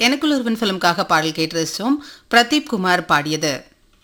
எனக்குள் ஒருவன் ஃபிலிம்காக பாடல் கேட்டு ரசிச்சோம் பிரதீப் குமார் பாடியது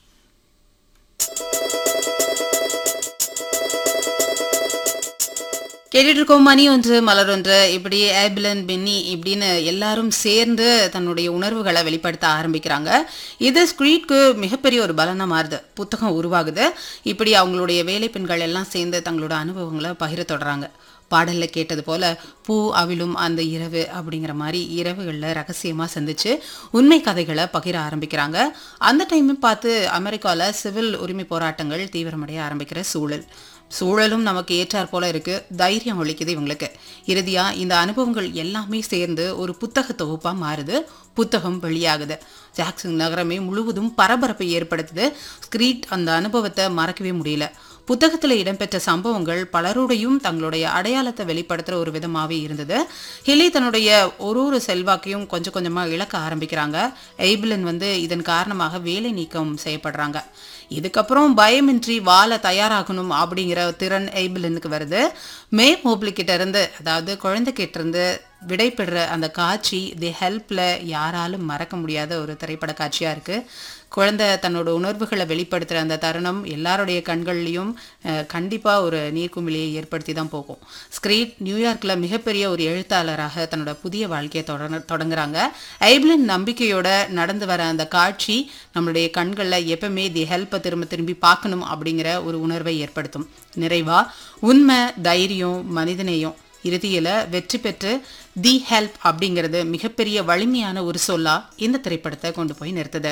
கேட்டுட்டு இருக்கோம் மணி ஒன்று மலர் ஒன்று இப்படி ஏபிலன் பென்னி இப்படின்னு எல்லாரும் சேர்ந்து தன்னுடைய உணர்வுகளை வெளிப்படுத்த ஆரம்பிக்கிறாங்க இது ஸ்க்ரீட்க்கு மிகப்பெரிய ஒரு பலனா மாறுது புத்தகம் உருவாகுது இப்படி அவங்களுடைய வேலை பெண்கள் எல்லாம் சேர்ந்து தங்களோட அனுபவங்களை பகிர தொடறாங்க பாடல்ல கேட்டது போல பூ அவிழும் அந்த இரவு அப்படிங்கிற மாதிரி இரவுகளில் ரகசியமாக சந்திச்சு உண்மை கதைகளை பகிர ஆரம்பிக்கிறாங்க அந்த டைம் பார்த்து அமெரிக்காவில் சிவில் உரிமை போராட்டங்கள் தீவிரமடைய ஆரம்பிக்கிற சூழல் சூழலும் நமக்கு ஏற்றாற் போல இருக்கு தைரியம் ஒழிக்குது இவங்களுக்கு இறுதியா இந்த அனுபவங்கள் எல்லாமே சேர்ந்து ஒரு புத்தக தொகுப்பா மாறுது புத்தகம் வெளியாகுது ஜாக்சன் நகரமே முழுவதும் பரபரப்பை ஏற்படுத்துது ஸ்கிரீட் அந்த அனுபவத்தை மறக்கவே முடியல புத்தகத்தில் இடம்பெற்ற சம்பவங்கள் பலருடையும் தங்களுடைய அடையாளத்தை வெளிப்படுத்துகிற ஒரு விதமாகவே இருந்தது ஹிலி தன்னுடைய ஒரு ஒரு செல்வாக்கையும் கொஞ்சம் கொஞ்சமாக இழக்க ஆரம்பிக்கிறாங்க எய்பிலன் வந்து இதன் காரணமாக வேலை நீக்கம் செய்யப்படுறாங்க இதுக்கப்புறம் பயமின்றி வாழ தயாராகணும் அப்படிங்கிற திறன் எய்பிலனுக்கு வருது மே மோப்லி கிட்ட இருந்து அதாவது குழந்தை கிட்ட இருந்து விடைபெறுற அந்த காட்சி தி ஹெல்ப்ல யாராலும் மறக்க முடியாத ஒரு திரைப்பட காட்சியா இருக்கு குழந்தை தன்னோட உணர்வுகளை வெளிப்படுத்துகிற அந்த தருணம் எல்லாருடைய கண்கள்லையும் அஹ், கண்டிப்பா ஒரு நீர்க்குமிழியை ஏற்படுத்தி தான் போகும் ஸ்கிரீட் நியூயார்க்ல மிகப்பெரிய ஒரு எழுத்தாளராக தன்னோட புதிய வாழ்க்கையை தொடங்க தொடங்குறாங்க ஐப்லின் நம்பிக்கையோட நடந்து வர அந்த காட்சி நம்மளுடைய கண்களில் எப்பவுமே தி ஹெல்ப்பை திரும்ப திரும்பி பார்க்கணும் அப்படிங்கிற ஒரு உணர்வை ஏற்படுத்தும் நிறைவா உண்மை தைரியம் மனிதநேயம் இறுதியில வெற்றி பெற்று தி ஹெல்ப் அப்படிங்கிறது மிகப்பெரிய வலிமையான ஒரு சொல்லா இந்த திரைப்படத்தை கொண்டு போய் நிறுத்துது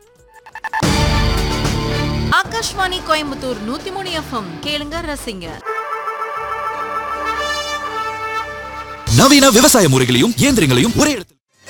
ஆகாஷ்வாணி கோயம்புத்தூர் நூத்தி மூணு எஃப்எம் கேளுங்க ரசிங்க நவீன விவசாய முறைகளையும் இயந்திரங்களையும் ஒரே இடத்தில்